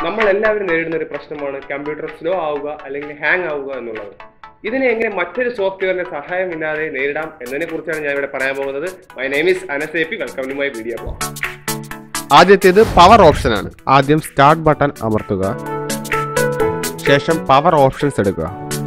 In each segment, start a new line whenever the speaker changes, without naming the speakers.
നമ്മൾ എല്ലാവരും നേരിടുന്ന ഒരു പ്രശ്നമാണ് കമ്പ്യൂട്ടർ സ്ലോ ആവുക അല്ലെങ്കിൽ ഹാങ് ആവുക എന്നുള്ളത് ഇതിനെ എങ്ങനെ മറ്റൊരു സോഫ്റ്റ്വെയറിന്റെ സഹായമില്ലാതെ നേരിടാം എന്നതിനെ കുറിച്ചാണ് ഞാൻ ഇവിടെ പറയാൻ പോകുന്നത് my name is Anas A P welcome to my video blog
ആദ്യത്തേത് പവർ ഓപ്ഷൻ ആണ് ആദ്യം സ്റ്റാർട്ട് ബട്ടൺ അമർത്തുക ശേഷം പവർ ഓപ്ഷൻസ് എടുക്കുക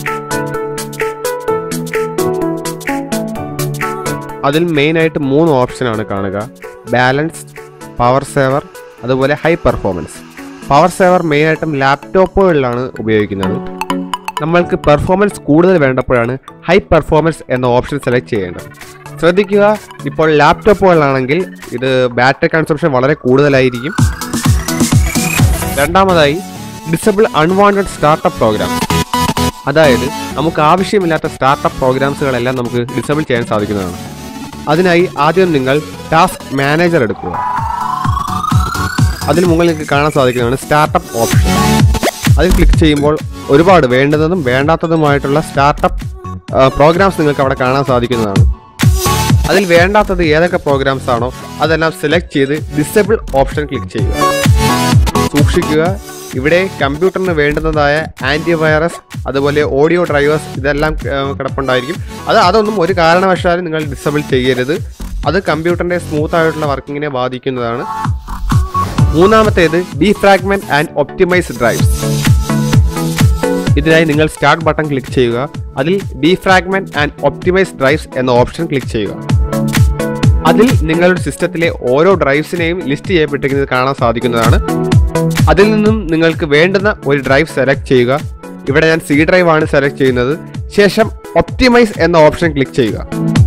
അതിൽ മെയിൻ ആയിട്ട് മൂന്ന് ഓപ്ഷൻ ആണ് കാണുക ബാലൻസ് പവർ സേവർ അതുപോലെ high performance power saver main ആയിട്ടും ലാപ്ടോപ്പുകളിലാണ് ഉപയോഗിക്കുന്നത് നമ്മൾക്ക് പെർഫോമൻസ് കൂടുതൽ വേണ്ടപ്പോഴാണ് ഹൈ പെർഫോമൻസ് എന്ന ഓപ്ഷൻ സെലക്ട് ചെയ്യേണ്ടത് ശ്രദ്ധിക്കുക ഇപ്പോൾ ലാപ്ടോപ്പുകളിലാണെങ്കിൽ ഇത് ബാറ്ററി കൺസംഷൻ വളരെ കൂടുതലായിരിക്കും രണ്ടാമതായി ഡിസബിൾ അൺവാണ്ടഡ് സ്റ്റാർട്ടപ്പ് പ്രോഗ്രാം അതായത് നമുക്ക് ആവശ്യമില്ലാത്ത സ്റ്റാർട്ടപ്പ് പ്രോഗ്രാംസുകളെല്ലാം നമുക്ക് ഡിസബിൾ ചെയ്യാൻ സാധിക്കുന്നതാണ് അതിനായി ആദ്യം നിങ്ങൾ ടാസ്ക് മാനേജർ എടുക്കുക അതിന് മുകളിൽ നിങ്ങൾക്ക് കാണാൻ സാധിക്കുന്നതാണ് സ്റ്റാർട്ടപ്പ് ഓപ്ഷൻ അതിൽ ക്ലിക്ക് ചെയ്യുമ്പോൾ ഒരുപാട് വേണ്ടതും വേണ്ടാത്തതുമായിട്ടുള്ള സ്റ്റാർട്ടപ്പ് പ്രോഗ്രാംസ് നിങ്ങൾക്ക് അവിടെ കാണാൻ സാധിക്കുന്നതാണ് അതിൽ വേണ്ടാത്തത് ഏതൊക്കെ പ്രോഗ്രാംസ് ആണോ അതെല്ലാം സെലക്ട് ചെയ്ത് ഡിസേബിൾ ഓപ്ഷൻ ക്ലിക്ക് ചെയ്യുക സൂക്ഷിക്കുക ഇവിടെ കമ്പ്യൂട്ടറിന് വേണ്ടുന്നതായ ആൻറ്റിവൈറസ് അതുപോലെ ഓഡിയോ ഡ്രൈവേഴ്സ് ഇതെല്ലാം ആ, കിടപ്പുണ്ടായിരിക്കും അത് അതൊന്നും ഒരു കാരണവശാലും നിങ്ങൾ ഡിസേബിൾ ചെയ്യരുത് അത് കമ്പ്യൂട്ടറിൻ്റെ സ്മൂത്ത് ആയിട്ടുള്ള വർക്കിങ്ങിനെ ബാധിക്കുന്നതാണ് മൂന്നാമത്തേത് ഡീഫ്രാഗ്മെന്റ് ആൻഡ് ഒപ്റ്റിമൈസ് ഡ്രൈവ്സ് ഇതിനായി നിങ്ങൾ സ്റ്റാർട്ട് ബട്ടൺ ക്ലിക്ക് ചെയ്യുക അതിൽ ഡീഫ്രാഗ്മെന്റ് ആൻഡ് ഒപ്റ്റിമൈസ് ഡ്രൈവ്സ് എന്ന ഓപ്ഷൻ ക്ലിക്ക് ചെയ്യുക അതിൽ നിങ്ങളുടെ സിസ്റ്റത്തിലെ ഓരോ ഡ്രൈവ്സിനെയും ലിസ്റ്റ് ചെയ്യപ്പെട്ടിരിക്കുന്നത് കാണാൻ സാധിക്കുന്നതാണ് അതിൽ നിന്നും നിങ്ങൾക്ക് വേണ്ടുന്ന ഒരു ഡ്രൈവ് സെലക്ട് ചെയ്യുക ഇവിടെ ഞാൻ സി ഡ്രൈവ് ആണ് സെലക്ട് ചെയ്യുന്നത് ശേഷം ഒപ്റ്റിമൈസ് എന്ന ഓപ്ഷൻ ക്ലിക്ക് ചെയ്യുക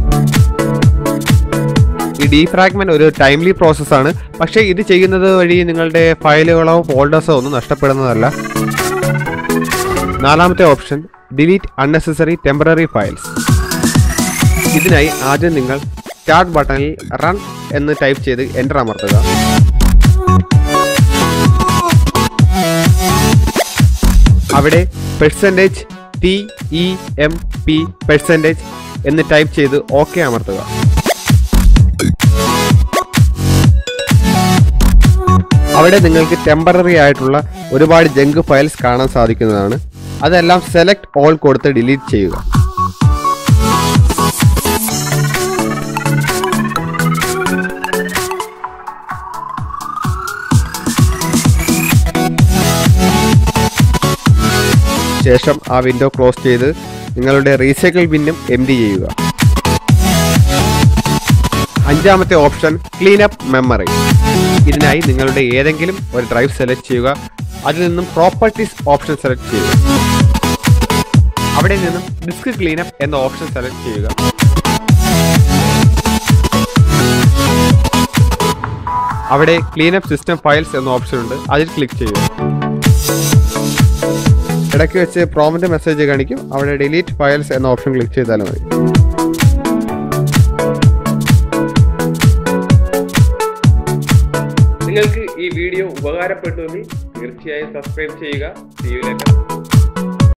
ഈ ഡീഫ്രാഗ്മെന്റ് ഒരു ടൈംലി പ്രോസസ്സാണ് പക്ഷേ ഇത് ചെയ്യുന്നത് വഴി നിങ്ങളുടെ ഫയലുകളോ ഫോൾഡേഴ്സോ ഒന്നും നഷ്ടപ്പെടുന്നതല്ല നാലാമത്തെ option delete unnecessary temporary files ഇതിനായി ആദ്യം നിങ്ങൾ സ്റ്റാർട്ട് ബട്ടണിൽ റൺ എന്ന് ടൈപ്പ് ചെയ്ത് എൻ്റർ അമർത്തുക അവിടെ percentage T E M P percentage എന്ന് ടൈപ്പ് ചെയ്ത് ഓക്കെ അമർത്തുക അവിടെ നിങ്ങൾക്ക് ടെമ്പററി ആയിട്ടുള്ള ഒരുപാട് ജങ്ക് ഫയൽസ് കാണാൻ സാധിക്കുന്നതാണ് അതെല്ലാം സെലക്ട് ഓൾ കൊടുത്ത് ഡിലീറ്റ് ചെയ്യുക ശേഷം ആ വിൻഡോ ക്ലോസ് ചെയ്ത് നിങ്ങളുടെ റീസൈക്കിൾ ബിന്നും എം ചെയ്യുക അഞ്ചാമത്തെ ഓപ്ഷൻ ക്ലീൻ അപ്പ് മെമ്മറി ഇതിനായി നിങ്ങളുടെ ഏതെങ്കിലും ഒരു ഡ്രൈവ് സെലക്ട് ചെയ്യുക അതിൽ നിന്നും പ്രോപ്പർട്ടീസ് ഓപ്ഷൻ സെലക്ട് ചെയ്യുക അവിടെ നിന്നും ഡിസ്ക് ക്ലീനപ്പ് എന്ന ഓപ്ഷൻ സെലക്ട് ചെയ്യുക അവിടെ ക്ലീനപ്പ് സിസ്റ്റം ഫയൽസ് എന്ന ഓപ്ഷൻ ഉണ്ട് അതിൽ ക്ലിക്ക് ചെയ്യുക ഇടയ്ക്ക് വെച്ച് പ്രോമിന്റെ മെസ്സേജ് കാണിക്കും അവിടെ ഡിലീറ്റ് ഫയൽസ് എന്ന ഓപ്ഷൻ ക്ലിക്ക് ചെയ്താൽ മതി
നിങ്ങൾക്ക് ഈ വീഡിയോ ഉപകാരപ്പെട്ടുവെങ്കിൽ തീർച്ചയായും സബ്സ്ക്രൈബ് ചെയ്യുക See you later.